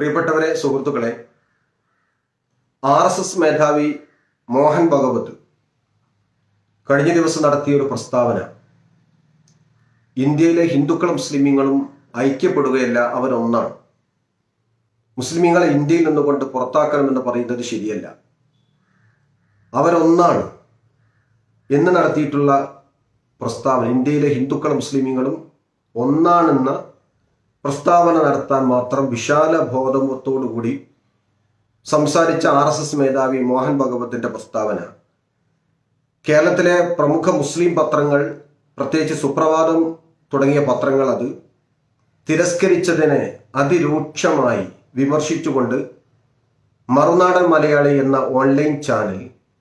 പ്രിയപ്പെട്ടവരെ സുഹൃത്തുക്കളെ R S S മേധാവി മോഹൻ ഭഗവത് കഴിഞ്ഞ ദിവസം നടത്തിയ ഒരു പ്രസ്താവന ഇന്ത്യയിലെ ഹിന്ദുക്കളും മുസ്ലിമീങ്ങളും ഐക്യപ്പെടുകയല്ല അവരൊന്നാണ് മുസ്ലിമീങ്ങളെ ഇന്ത്യയിൽ നിന്നുകൊണ്ട് പുറത്താക്കണമെന്ന് പറയുന്നത് ശരിയല്ല അവരൊന്നാണ് എന്ന് നടത്തിയിട്ടുള്ള പ്രസ്താവന ഇന്ത്യയിലെ ഹിന്ദുക്കളും മുസ്ലിമീങ്ങളും ഒന്നാണെന്ന പ്രസ്താവന നടത്താൻ മാത്രം വിശാല ബോധത്തോടുകൂടി സംസാരിച്ച ആർ എസ് എസ് മേധാവി മോഹൻ ഭഗവത്തിന്റെ പ്രസ്താവന കേരളത്തിലെ പ്രമുഖ മുസ്ലിം പത്രങ്ങൾ പ്രത്യേകിച്ച് സുപ്രഭാതം തുടങ്ങിയ പത്രങ്ങൾ അത് തിരസ്കരിച്ചതിനെ അതിരൂക്ഷമായി വിമർശിച്ചുകൊണ്ട് മറുനാടൻ മലയാളി എന്ന ഓൺലൈൻ ചാനൽ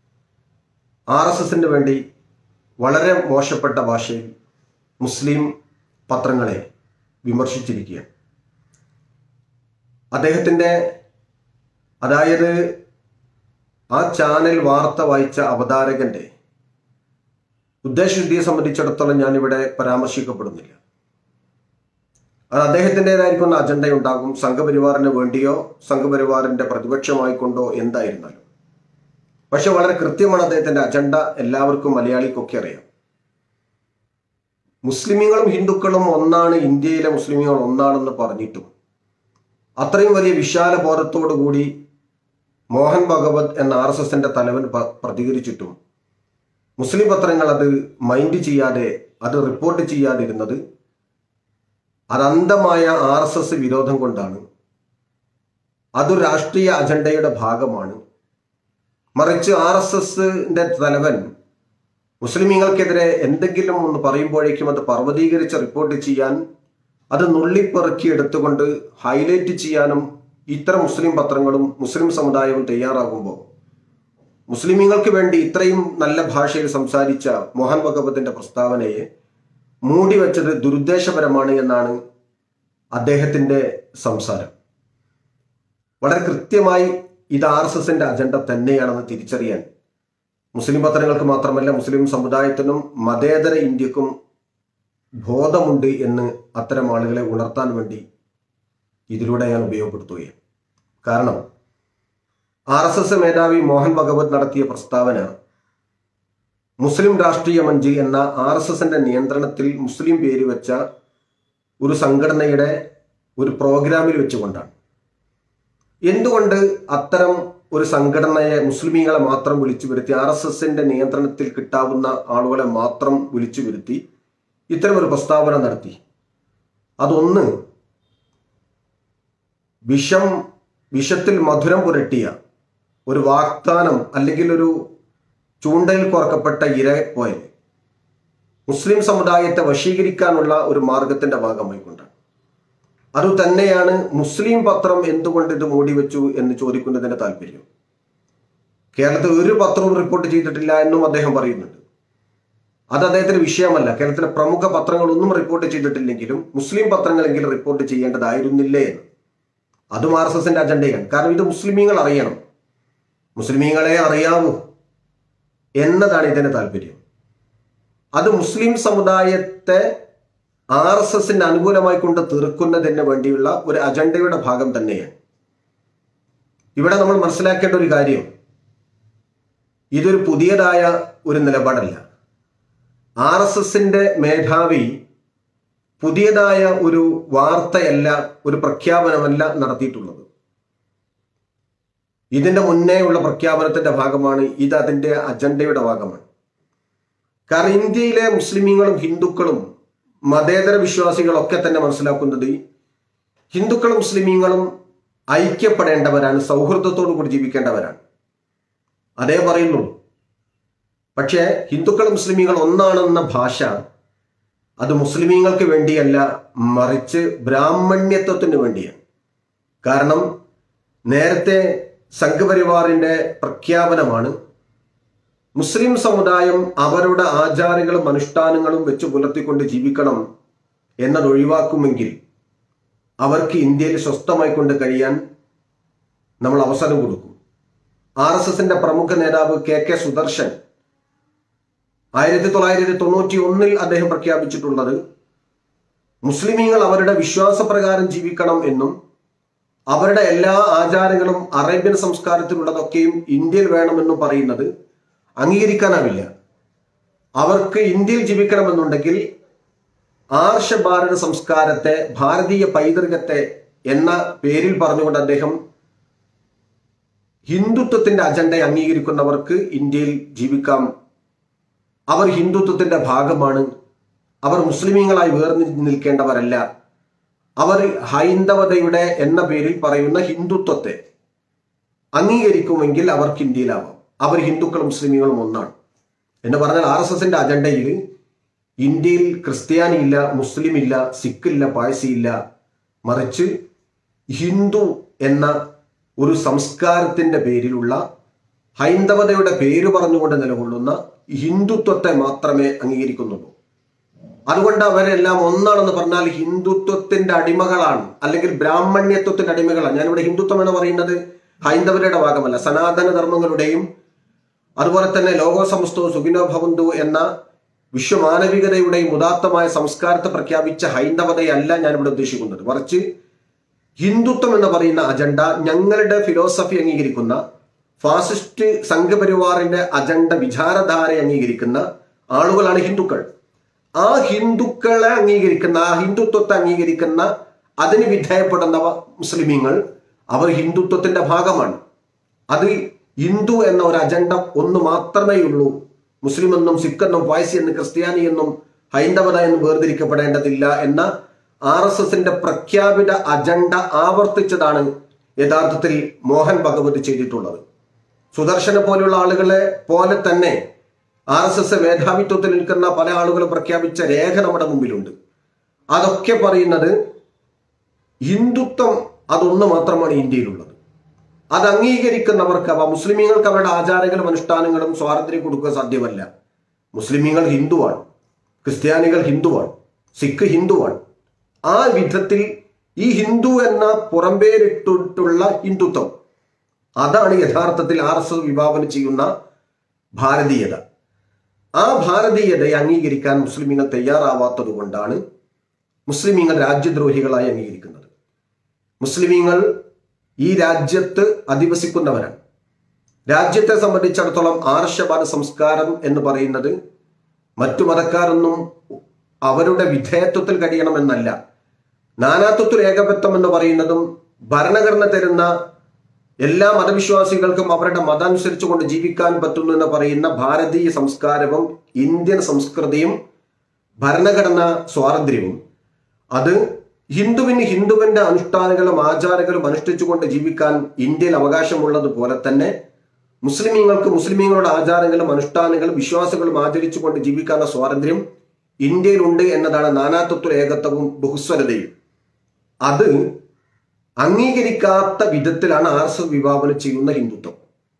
ആർ എസ് എസിന് വേണ്ടി വളരെ മോശപ്പെട്ട ഭാഷയിൽ മുസ്ലിം പത്രങ്ങളെ വിമർശിച്ചിരിക്കുകയാണ് അദ്ദേഹത്തിൻ്റെ അതായത് ആ ചാനൽ വാർത്ത വായിച്ച അവതാരകന്റെ ഉദ്ദേശശുദ്ധിയെ സംബന്ധിച്ചിടത്തോളം ഞാനിവിടെ പരാമർശിക്കപ്പെടുന്നില്ല അത് അദ്ദേഹത്തിൻ്റെതായിരിക്കുന്ന അജണ്ട ഉണ്ടാകും സംഘപരിവാറിന് വേണ്ടിയോ സംഘപരിവാറിന്റെ പ്രതിപക്ഷമായിക്കൊണ്ടോ എന്തായിരുന്നാലും പക്ഷെ വളരെ കൃത്യമാണ് അദ്ദേഹത്തിന്റെ അജണ്ട എല്ലാവർക്കും മലയാളിക്കൊക്കെ അറിയാം മുസ്ലിമീങ്ങളും ഹിന്ദുക്കളും ഒന്നാണ് ഇന്ത്യയിലെ മുസ്ലിമീങ്ങൾ ഒന്നാണെന്ന് പറഞ്ഞിട്ടും അത്രയും വലിയ വിശാല ബോധത്തോടു കൂടി മോഹൻ ഭഗവത് എന്ന ആർ എസ് എസിന്റെ തലവൻ പ- പ്രതികരിച്ചിട്ടും മുസ്ലിം പത്രങ്ങൾ അത് മൈൻഡ് ചെയ്യാതെ അത് റിപ്പോർട്ട് ചെയ്യാതിരുന്നത് അത് അന്ധമായ ആർ എസ് എസ് വിരോധം കൊണ്ടാണ് അതൊരു രാഷ്ട്രീയ അജണ്ടയുടെ ഭാഗമാണ് മറിച്ച് ആർ എസ് എസിന്റെ തലവൻ മുസ്ലിമീങ്ങൾക്കെതിരെ എന്തെങ്കിലും ഒന്ന് പറയുമ്പോഴേക്കും അത് പർവ്വതീകരിച്ച് റിപ്പോർട്ട് ചെയ്യാൻ അത് നുള്ളിപ്പെറുക്കി എടുത്തുകൊണ്ട് ഹൈലൈറ്റ് ചെയ്യാനും ഇത്തരം മുസ്ലിം പത്രങ്ങളും മുസ്ലിം സമുദായവും തയ്യാറാകുമ്പോൾ മുസ്ലിമീങ്ങൾക്ക് വേണ്ടി ഇത്രയും നല്ല ഭാഷയിൽ സംസാരിച്ച മോഹൻ ഭഗവത്തിന്റെ പ്രസ്താവനയെ മൂടിവെച്ചത് ദുരുദ്ദേശപരമാണ് എന്നാണ് അദ്ദേഹത്തിന്റെ സംസാരം വളരെ കൃത്യമായി ഇത് ആർ എസ് എസിന്റെ അജണ്ട തന്നെയാണെന്ന് തിരിച്ചറിയാൻ മുസ്ലിം പത്രങ്ങൾക്ക് മാത്രമല്ല മുസ്ലിം സമുദായത്തിനും മതേതര ഇന്ത്യക്കും ബോധമുണ്ട് എന്ന് അത്തരം ആളുകളെ ഉണർത്താൻ വേണ്ടി ഇതിലൂടെ ഞാൻ ഉപയോഗപ്പെടുത്തുകയാണ് കാരണം ആർ എസ് എസ് മേധാവി മോഹൻ ഭഗവത് നടത്തിയ പ്രസ്താവന മുസ്ലിം രാഷ്ട്രീയ മഞ്ച് എന്ന ആർ എസ് എസിന്റെ നിയന്ത്രണത്തിൽ മുസ്ലിം പേര് വെച്ച ഒരു സംഘടനയുടെ ഒരു പ്രോഗ്രാമിൽ വെച്ചുകൊണ്ടാണ് എന്തുകൊണ്ട് അത്തരം ഒരു സംഘടനയെ മുസ്ലിമീങ്ങളെ മാത്രം വിളിച്ചു വരുത്തി ആർ എസ് എസിന്റെ നിയന്ത്രണത്തിൽ കിട്ടാവുന്ന ആളുകളെ മാത്രം വിളിച്ചു വരുത്തി ഇത്തരം ഒരു പ്രസ്താവന നടത്തി അതൊന്ന് വിഷം വിഷത്തിൽ മധുരം പുരട്ടിയ ഒരു വാഗ്ദാനം അല്ലെങ്കിൽ ഒരു ചൂണ്ടയിൽ കോർക്കപ്പെട്ട ഇര പോലെ മുസ്ലിം സമുദായത്തെ വശീകരിക്കാനുള്ള ഒരു മാർഗത്തിന്റെ ഭാഗമായിക്കൊണ്ടാണ് അത് തന്നെയാണ് മുസ്ലിം പത്രം എന്തുകൊണ്ട് ഇത് മൂടിവെച്ചു എന്ന് ചോദിക്കുന്നതിന്റെ താല്പര്യം കേരളത്തിൽ ഒരു പത്രവും റിപ്പോർട്ട് ചെയ്തിട്ടില്ല എന്നും അദ്ദേഹം പറയുന്നുണ്ട് അത് അദ്ദേഹത്തിന് വിഷയമല്ല കേരളത്തിലെ പ്രമുഖ പത്രങ്ങളൊന്നും റിപ്പോർട്ട് ചെയ്തിട്ടില്ലെങ്കിലും മുസ്ലിം പത്രങ്ങളെങ്കിലും റിപ്പോർട്ട് ചെയ്യേണ്ടതായിരുന്നില്ലേ എന്ന് അതും ആർ എസ് എസിന്റെ അജണ്ടയാണ് കാരണം ഇത് മുസ്ലിമീങ്ങൾ അറിയണം മുസ്ലിമീങ്ങളെ അറിയാവൂ എന്നതാണ് ഇതിന്റെ താല്പര്യം അത് മുസ്ലിം സമുദായത്തെ ആർ എസ് എസിന് അനുകൂലമായി കൊണ്ട് തീർക്കുന്നതിന് വേണ്ടിയുള്ള ഒരു അജണ്ടയുടെ ഭാഗം തന്നെയാണ് ഇവിടെ നമ്മൾ മനസ്സിലാക്കേണ്ട ഒരു കാര്യം ഇതൊരു പുതിയതായ ഒരു നിലപാടല്ല ആർ എസ് എസിന്റെ മേധാവി പുതിയതായ ഒരു വാർത്തയല്ല ഒരു പ്രഖ്യാപനമല്ല നടത്തിയിട്ടുള്ളത് ഇതിന്റെ മുന്നേ ഉള്ള പ്രഖ്യാപനത്തിന്റെ ഭാഗമാണ് ഇത് അതിന്റെ അജണ്ടയുടെ ഭാഗമാണ് കാരണം ഇന്ത്യയിലെ മുസ്ലിമീങ്ങളും ഹിന്ദുക്കളും മതേതര വിശ്വാസികളൊക്കെ തന്നെ മനസ്സിലാക്കുന്നത് ഹിന്ദുക്കളും മുസ്ലിമീങ്ങളും ഐക്യപ്പെടേണ്ടവരാണ് സൗഹൃദത്തോടു കൂടി ജീവിക്കേണ്ടവരാണ് അതേ പറയുന്നു പക്ഷേ ഹിന്ദുക്കളും മുസ്ലിമീങ്ങൾ ഒന്നാണെന്ന ഭാഷ അത് മുസ്ലിമീങ്ങൾക്ക് വേണ്ടിയല്ല മറിച്ച് ബ്രാഹ്മണ്യത്വത്തിന് വേണ്ടിയാണ് കാരണം നേരത്തെ സംഘപരിവാറിന്റെ പ്രഖ്യാപനമാണ് മുസ്ലിം സമുദായം അവരുടെ ആചാരങ്ങളും അനുഷ്ഠാനങ്ങളും വെച്ച് പുലർത്തിക്കൊണ്ട് ജീവിക്കണം എന്നത് ഒഴിവാക്കുമെങ്കിൽ അവർക്ക് ഇന്ത്യയിൽ സ്വസ്ഥമായി കൊണ്ട് കഴിയാൻ നമ്മൾ അവസരം കൊടുക്കും ആർ എസ് എസിന്റെ പ്രമുഖ നേതാവ് കെ കെ സുദർശൻ ആയിരത്തി തൊള്ളായിരത്തി തൊണ്ണൂറ്റി ഒന്നിൽ അദ്ദേഹം പ്രഖ്യാപിച്ചിട്ടുള്ളത് മുസ്ലിമീങ്ങൾ അവരുടെ വിശ്വാസപ്രകാരം ജീവിക്കണം എന്നും അവരുടെ എല്ലാ ആചാരങ്ങളും അറേബ്യൻ സംസ്കാരത്തിലുള്ളതൊക്കെയും ഇന്ത്യയിൽ വേണമെന്ന് പറയുന്നത് അംഗീകരിക്കാനാവില്ല അവർക്ക് ഇന്ത്യയിൽ ജീവിക്കണമെന്നുണ്ടെങ്കിൽ ആർഷ ഭാരത സംസ്കാരത്തെ ഭാരതീയ പൈതൃകത്തെ എന്ന പേരിൽ പറഞ്ഞുകൊണ്ട് അദ്ദേഹം ഹിന്ദുത്വത്തിന്റെ അജണ്ട അംഗീകരിക്കുന്നവർക്ക് ഇന്ത്യയിൽ ജീവിക്കാം അവർ ഹിന്ദുത്വത്തിന്റെ ഭാഗമാണ് അവർ മുസ്ലിമീങ്ങളായി വേർതിരിഞ്ഞ് നിൽക്കേണ്ടവരല്ല അവർ ഹൈന്ദവതയുടെ എന്ന പേരിൽ പറയുന്ന ഹിന്ദുത്വത്തെ അംഗീകരിക്കുമെങ്കിൽ അവർക്ക് ഇന്ത്യയിലാവാം അവർ ഹിന്ദുക്കളും മുസ്ലിമീങ്ങളും ഒന്നാണ് എന്ന് പറഞ്ഞാൽ ആർ എസ് എസിന്റെ അജണ്ടയിൽ ഇന്ത്യയിൽ ക്രിസ്ത്യാനി ഇല്ല മുസ്ലിം ഇല്ല സിഖ് ഇല്ല പാഴ്സി ഇല്ല മറിച്ച് ഹിന്ദു എന്ന ഒരു സംസ്കാരത്തിന്റെ പേരിലുള്ള ഹൈന്ദവതയുടെ പേര് പറഞ്ഞുകൊണ്ട് നിലകൊള്ളുന്ന ഹിന്ദുത്വത്തെ മാത്രമേ അംഗീകരിക്കുന്നുള്ളൂ അതുകൊണ്ട് അവരെല്ലാം ഒന്നാണെന്ന് പറഞ്ഞാൽ ഹിന്ദുത്വത്തിന്റെ അടിമകളാണ് അല്ലെങ്കിൽ ബ്രാഹ്മണ്യത്വത്തിന്റെ അടിമകളാണ് ഞാനിവിടെ ഹിന്ദുത്വം എന്ന് പറയുന്നത് ഹൈന്ദവരുടെ ഭാഗമല്ല സനാതന ധർമ്മങ്ങളുടെയും അതുപോലെ തന്നെ ലോകോ സമസ്തോ സുഖിനോ ഭവന്തു എന്ന വിശ്വമാനവികതയുടെയും ഉദാത്തമായ സംസ്കാരത്തെ പ്രഖ്യാപിച്ച ഹൈന്ദവതയല്ല ഞാനിവിടെ ഉദ്ദേശിക്കുന്നത് മറിച്ച് ഹിന്ദുത്വം എന്ന് പറയുന്ന അജണ്ട ഞങ്ങളുടെ ഫിലോസഫി അംഗീകരിക്കുന്ന ഫാസിസ്റ്റ് സംഘപരിവാറിന്റെ അജണ്ട വിചാരധാര അംഗീകരിക്കുന്ന ആളുകളാണ് ഹിന്ദുക്കൾ ആ ഹിന്ദുക്കളെ അംഗീകരിക്കുന്ന ആ ഹിന്ദുത്വത്തെ അംഗീകരിക്കുന്ന അതിന് വിധേയപ്പെടുന്ന മുസ്ലിമീങ്ങൾ അവർ ഹിന്ദുത്വത്തിന്റെ ഭാഗമാണ് അത് ഹിന്ദു എന്ന ഒരു അജണ്ട ഒന്ന് മാത്രമേ ഉള്ളൂ മുസ്ലിം എന്നും സിഖ് എന്നും ഫായ്സി എന്നും ക്രിസ്ത്യാനി എന്നും ഹൈന്ദവത എന്നും വേർതിരിക്കപ്പെടേണ്ടതില്ല എന്ന ആർ എസ് എസിന്റെ പ്രഖ്യാപിത അജണ്ട ആവർത്തിച്ചതാണ് യഥാർത്ഥത്തിൽ മോഹൻ ഭഗവത് ചെയ്തിട്ടുള്ളത് സുദർശനെ പോലെയുള്ള ആളുകളെ പോലെ തന്നെ ആർ എസ് എസ് മേധാവിത്വത്തിൽ നിൽക്കുന്ന പല ആളുകളും പ്രഖ്യാപിച്ച രേഖ നമ്മുടെ മുമ്പിലുണ്ട് അതൊക്കെ പറയുന്നത് ഹിന്ദുത്വം അതൊന്ന് മാത്രമാണ് ഇന്ത്യയിലുള്ളത് അത് അംഗീകരിക്കുന്നവർക്ക് അവ മുസ്ലിമീങ്ങൾക്ക് അവരുടെ ആചാരങ്ങളും അനുഷ്ഠാനങ്ങളും സ്വാതന്ത്ര്യം കൊടുക്കുക സാധ്യമല്ല മുസ്ലിമീങ്ങൾ ഹിന്ദുവാണ് ക്രിസ്ത്യാനികൾ ഹിന്ദുവാണ് സിഖ് ഹിന്ദുവാണ് ആ വിധത്തിൽ ഈ ഹിന്ദു എന്ന പുറമ്പേരിട്ടിട്ടുള്ള ഹിന്ദുത്വം അതാണ് യഥാർത്ഥത്തിൽ ആർ എസ് എസ് വിഭാവനം ചെയ്യുന്ന ഭാരതീയത ആ ഭാരതീയതയെ അംഗീകരിക്കാൻ മുസ്ലിമീങ്ങൾ തയ്യാറാവാത്തത് കൊണ്ടാണ് മുസ്ലിമീങ്ങൾ രാജ്യദ്രോഹികളായി അംഗീകരിക്കുന്നത് മുസ്ലിമീങ്ങൾ ഈ രാജ്യത്ത് അധിവസിക്കുന്നവരാണ് രാജ്യത്തെ സംബന്ധിച്ചിടത്തോളം ആർഷഭാര സംസ്കാരം എന്ന് പറയുന്നത് മറ്റു മതക്കാരൊന്നും അവരുടെ വിധേയത്വത്തിൽ കഴിയണമെന്നല്ല നാനാത്വത്തിൽ ഏകപത്വം എന്ന് പറയുന്നതും ഭരണഘടന തരുന്ന എല്ലാ മതവിശ്വാസികൾക്കും അവരുടെ മതമനുസരിച്ച് കൊണ്ട് ജീവിക്കാൻ പറ്റുന്നു എന്ന് പറയുന്ന ഭാരതീയ സംസ്കാരവും ഇന്ത്യൻ സംസ്കൃതിയും ഭരണഘടന സ്വാതന്ത്ര്യവും അത് ഹിന്ദുവിന് ഹിന്ദുവിന്റെ അനുഷ്ഠാനങ്ങളും ആചാരങ്ങളും അനുഷ്ഠിച്ചുകൊണ്ട് ജീവിക്കാൻ ഇന്ത്യയിൽ അവകാശമുള്ളത് പോലെ തന്നെ മുസ്ലിമീങ്ങൾക്ക് മുസ്ലിമീങ്ങളുടെ ആചാരങ്ങളും അനുഷ്ഠാനങ്ങളും വിശ്വാസങ്ങളും ആചരിച്ചുകൊണ്ട് ജീവിക്കാനുള്ള സ്വാതന്ത്ര്യം ഇന്ത്യയിലുണ്ട് എന്നതാണ് നാനാത്വത്വ ഏകത്വവും ബഹുസ്വരതയും അത് അംഗീകരിക്കാത്ത വിധത്തിലാണ് ആർ എസ് എസ് വിഭാവനം ചെയ്യുന്ന ഹിന്ദുത്വം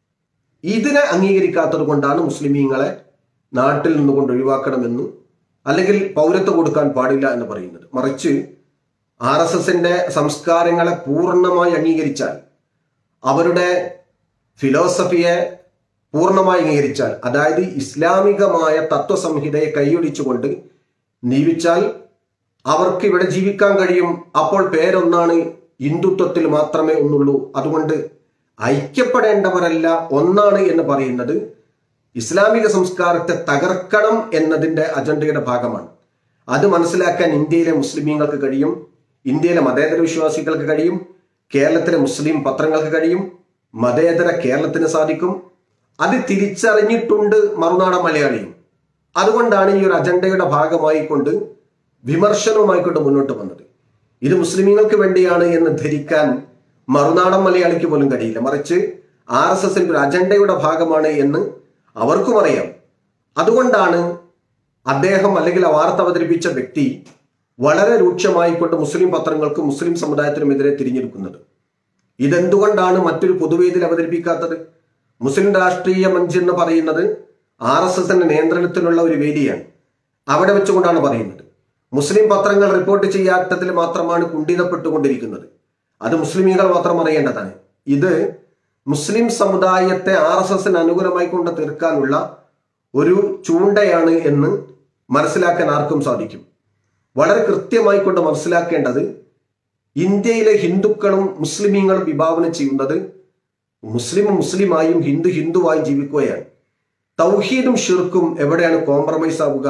ഇതിനെ അംഗീകരിക്കാത്തത് കൊണ്ടാണ് മുസ്ലിമീങ്ങളെ നാട്ടിൽ നിന്നുകൊണ്ട് ഒഴിവാക്കണമെന്ന് അല്ലെങ്കിൽ പൗരത്വം കൊടുക്കാൻ പാടില്ല എന്ന് പറയുന്നത് മറിച്ച് ആർ എസ് എസിന്റെ സംസ്കാരങ്ങളെ പൂർണ്ണമായി അംഗീകരിച്ചാൽ അവരുടെ ഫിലോസഫിയെ പൂർണ്ണമായി അംഗീകരിച്ചാൽ അതായത് ഇസ്ലാമികമായ തത്വസംഹിതയെ കൈയൊടിച്ചുകൊണ്ട് ജീവിച്ചാൽ അവർക്ക് ഇവിടെ ജീവിക്കാൻ കഴിയും അപ്പോൾ പേരൊന്നാണ് ഹിന്ദുത്വത്തിൽ മാത്രമേ ഒന്നുള്ളൂ അതുകൊണ്ട് ഐക്യപ്പെടേണ്ടവരല്ല ഒന്നാണ് എന്ന് പറയുന്നത് ഇസ്ലാമിക സംസ്കാരത്തെ തകർക്കണം എന്നതിന്റെ അജണ്ടയുടെ ഭാഗമാണ് അത് മനസ്സിലാക്കാൻ ഇന്ത്യയിലെ മുസ്ലിമീങ്ങൾക്ക് കഴിയും ഇന്ത്യയിലെ മതേതര വിശ്വാസികൾക്ക് കഴിയും കേരളത്തിലെ മുസ്ലിം പത്രങ്ങൾക്ക് കഴിയും മതേതര കേരളത്തിന് സാധിക്കും അത് തിരിച്ചറിഞ്ഞിട്ടുണ്ട് മറുനാടൻ മലയാളിയും അതുകൊണ്ടാണ് ഈ ഒരു അജണ്ടയുടെ ഭാഗമായി കൊണ്ട് വിമർശനവുമായിക്കൊണ്ട് മുന്നോട്ട് വന്നത് ഇത് മുസ്ലിമീങ്ങൾക്ക് വേണ്ടിയാണ് എന്ന് ധരിക്കാൻ മറുനാടൻ മലയാളിക്ക് പോലും കഴിയില്ല മറിച്ച് ആർ എസ് എസിന്റെ ഒരു അജണ്ടയുടെ ഭാഗമാണ് എന്ന് അവർക്കും അറിയാം അതുകൊണ്ടാണ് അദ്ദേഹം അല്ലെങ്കിൽ ആ വാർത്ത അവതരിപ്പിച്ച വ്യക്തി വളരെ രൂക്ഷമായിക്കൊണ്ട് മുസ്ലിം പത്രങ്ങൾക്കും മുസ്ലിം സമുദായത്തിനുമെതിരെ തിരിഞ്ഞെടുക്കുന്നത് ഇതെന്തുകൊണ്ടാണ് മറ്റൊരു പൊതുവേദിയിൽ അവതരിപ്പിക്കാത്തത് മുസ്ലിം രാഷ്ട്രീയ മഞ്ച് എന്ന് പറയുന്നത് ആർ എസ് എസിന്റെ നിയന്ത്രണത്തിലുള്ള ഒരു വേദിയാണ് അവിടെ വെച്ചുകൊണ്ടാണ് പറയുന്നത് മുസ്ലിം പത്രങ്ങൾ റിപ്പോർട്ട് ചെയ്യാത്തതിൽ മാത്രമാണ് കുണ്ഠിതപ്പെട്ടുകൊണ്ടിരിക്കുന്നത് അത് മുസ്ലിമീങ്ങൾ മാത്രം അറിയേണ്ടതാണ് ഇത് മുസ്ലിം സമുദായത്തെ ആർ എസ് എസിന് അനുകൂലമായി കൊണ്ട് തീർക്കാനുള്ള ഒരു ചൂണ്ടയാണ് എന്ന് മനസ്സിലാക്കാൻ ആർക്കും സാധിക്കും വളരെ കൃത്യമായി കൊണ്ട് മനസ്സിലാക്കേണ്ടത് ഇന്ത്യയിലെ ഹിന്ദുക്കളും മുസ്ലിമീങ്ങളും വിഭാവനം ചെയ്യുന്നത് മുസ്ലിം മുസ്ലിമായും ഹിന്ദു ഹിന്ദുവായും ജീവിക്കുകയാണ് തൗഹീദും ഷിർക്കും എവിടെയാണ് കോംപ്രമൈസ് ആവുക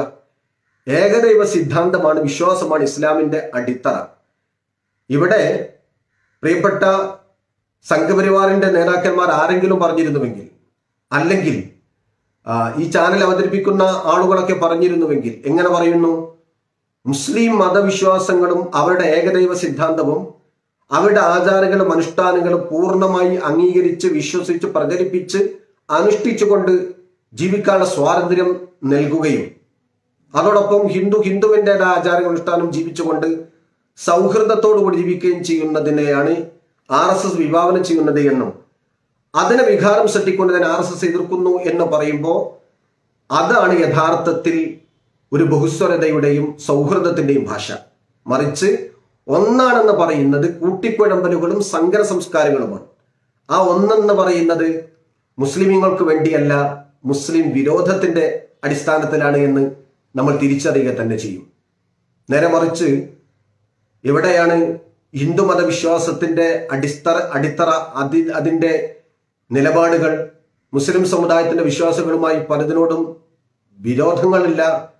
ഏകദൈവ സിദ്ധാന്തമാണ് വിശ്വാസമാണ് ഇസ്ലാമിന്റെ അടിത്തറ ഇവിടെ പ്രിയപ്പെട്ട സംഘപരിവാറിന്റെ നേതാക്കന്മാർ ആരെങ്കിലും പറഞ്ഞിരുന്നുവെങ്കിൽ അല്ലെങ്കിൽ ആ, ഈ ചാനൽ അവതരിപ്പിക്കുന്ന ആളുകളൊക്കെ പറഞ്ഞിരുന്നുവെങ്കിൽ എങ്ങനെ പറയുന്നു മുസ്ലിം മതവിശ്വാസങ്ങളും അവരുടെ ഏകദൈവ സിദ്ധാന്തവും അവരുടെ ആചാരങ്ങളും അനുഷ്ഠാനങ്ങളും പൂർണ്ണമായി അംഗീകരിച്ച് വിശ്വസിച്ച് പ്രചരിപ്പിച്ച് അനുഷ്ഠിച്ചുകൊണ്ട് ജീവിക്കാനുള്ള സ്വാതന്ത്ര്യം നൽകുകയും അതോടൊപ്പം ഹിന്ദു ഹിന്ദുവിൻ്റെതായ ആചാരങ്ങൾ അനുഷ്ഠാനം ജീവിച്ചുകൊണ്ട് സൗഹൃദത്തോടുകൂടി ജീവിക്കുകയും ചെയ്യുന്നതിനെയാണ് ആർ എസ് എസ് വിഭാവനം ചെയ്യുന്നത് എന്നും അതിനെ വികാരം സൃഷ്ടിക്കുന്നതിന് ആർ എസ് എസ് എതിർക്കുന്നു എന്ന് പറയുമ്പോൾ അതാണ് യഥാർത്ഥത്തിൽ ഒരു ബഹുസ്വരതയുടെയും സൗഹൃദത്തിന്റെയും ഭാഷ മറിച്ച് ഒന്നാണെന്ന് പറയുന്നത് കൂട്ടിക്കുഴമ്പലുകളും സങ്കര സംസ്കാരങ്ങളുമാണ് ആ ഒന്നെന്ന് പറയുന്നത് മുസ്ലിമീങ്ങൾക്ക് വേണ്ടിയല്ല മുസ്ലിം വിരോധത്തിന്റെ അടിസ്ഥാനത്തിലാണ് എന്ന് നമ്മൾ തിരിച്ചറിയുക തന്നെ ചെയ്യും നേരെ മറിച്ച് എവിടെയാണ് ഹിന്ദുമത വിശ്വാസത്തിന്റെ അടിത്തറ അടിത്തറ അതി അതിന്റെ നിലപാടുകൾ മുസ്ലിം സമുദായത്തിന്റെ വിശ്വാസങ്ങളുമായി പലതിനോടും വിരോധങ്ങളില്ല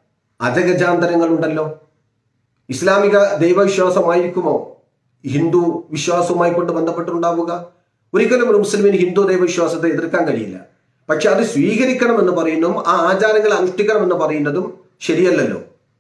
അജഗജാന്തരങ്ങളുണ്ടല്ലോ ഇസ്ലാമിക ദൈവവിശ്വാസമായിരിക്കുമോ ഹിന്ദു വിശ്വാസവുമായി കൊണ്ട് ബന്ധപ്പെട്ടുണ്ടാവുക ഒരിക്കലും ഒരു മുസ്ലിമിന് ഹിന്ദു ദൈവവിശ്വാസത്തെ എതിർക്കാൻ കഴിയില്ല പക്ഷെ അത് സ്വീകരിക്കണമെന്ന് പറയുന്നതും ആ ആചാരങ്ങൾ അനുഷ്ഠിക്കണമെന്ന് പറയുന്നതും ശരിയല്ലല്ലോ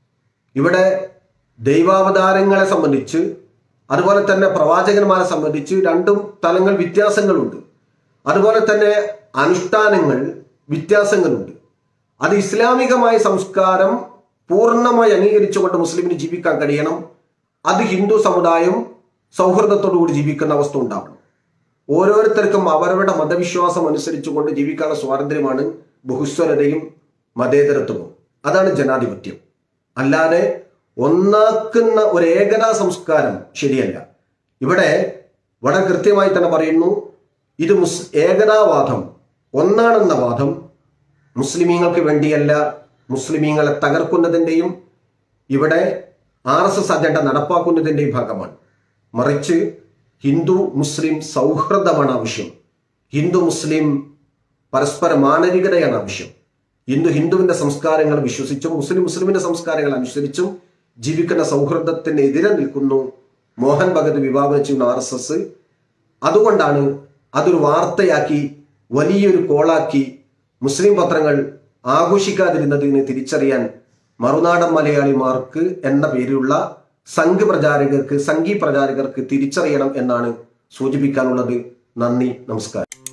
ഇവിടെ ദൈവാവതാരങ്ങളെ സംബന്ധിച്ച് അതുപോലെ തന്നെ പ്രവാചകന്മാരെ സംബന്ധിച്ച് രണ്ടും തലങ്ങൾ വ്യത്യാസങ്ങളുണ്ട് അതുപോലെ തന്നെ അനുഷ്ഠാനങ്ങൾ വ്യത്യാസങ്ങളുണ്ട് അത് ഇസ്ലാമികമായ സംസ്കാരം പൂർണ്ണമായി അംഗീകരിച്ചുകൊണ്ട് മുസ്ലിമിന് ജീവിക്കാൻ കഴിയണം അത് ഹിന്ദു സമുദായം സൗഹൃദത്തോടുകൂടി ജീവിക്കുന്ന അവസ്ഥ ഉണ്ടാവണം ഓരോരുത്തർക്കും അവരവരുടെ മതവിശ്വാസം അനുസരിച്ചുകൊണ്ട് ജീവിക്കാനുള്ള സ്വാതന്ത്ര്യമാണ് ബഹുസ്വരതയും മതേതരത്വവും അതാണ് ജനാധിപത്യം അല്ലാതെ ഒന്നാക്കുന്ന ഒരു ഏകതാ സംസ്കാരം ശരിയല്ല ഇവിടെ വളരെ കൃത്യമായി തന്നെ പറയുന്നു ഇത് മുസ് ഏകതാവാദം ഒന്നാണെന്ന വാദം മുസ്ലിമീങ്ങൾക്ക് വേണ്ടിയല്ല മുസ്ലിമീങ്ങളെ തകർക്കുന്നതിൻ്റെയും ഇവിടെ ആർ എസ് എസ് അജണ്ട നടപ്പാക്കുന്നതിൻ്റെയും ഭാഗമാണ് മറിച്ച് ഹിന്ദു മുസ്ലിം സൗഹൃദമാണ് ആവശ്യം ഹിന്ദു മുസ്ലിം പരസ്പര മാനവികതയാണ് ആവശ്യം ഹിന്ദു ഹിന്ദുവിന്റെ സംസ്കാരങ്ങൾ വിശ്വസിച്ചും മുസ്ലിം മുസ്ലിമിന്റെ സംസ്കാരങ്ങൾ അനുസരിച്ചും ജീവിക്കുന്ന സൗഹൃദത്തിനെതിരെ നിൽക്കുന്നു മോഹൻ ഭഗത് വിഭാവനം ചെയ്യുന്ന ആർ എസ് എസ് അതുകൊണ്ടാണ് അതൊരു വാർത്തയാക്കി വലിയൊരു കോളാക്കി മുസ്ലിം പത്രങ്ങൾ ആഘോഷിക്കാതിരുന്നതിനെ തിരിച്ചറിയാൻ മറുനാടൻ മലയാളിമാർക്ക് എന്ന പേരിലുള്ള സംഘ് പ്രചാരകർക്ക് സംഘി പ്രചാരകർക്ക് തിരിച്ചറിയണം എന്നാണ് സൂചിപ്പിക്കാനുള്ളത് നന്ദി നമസ്കാരം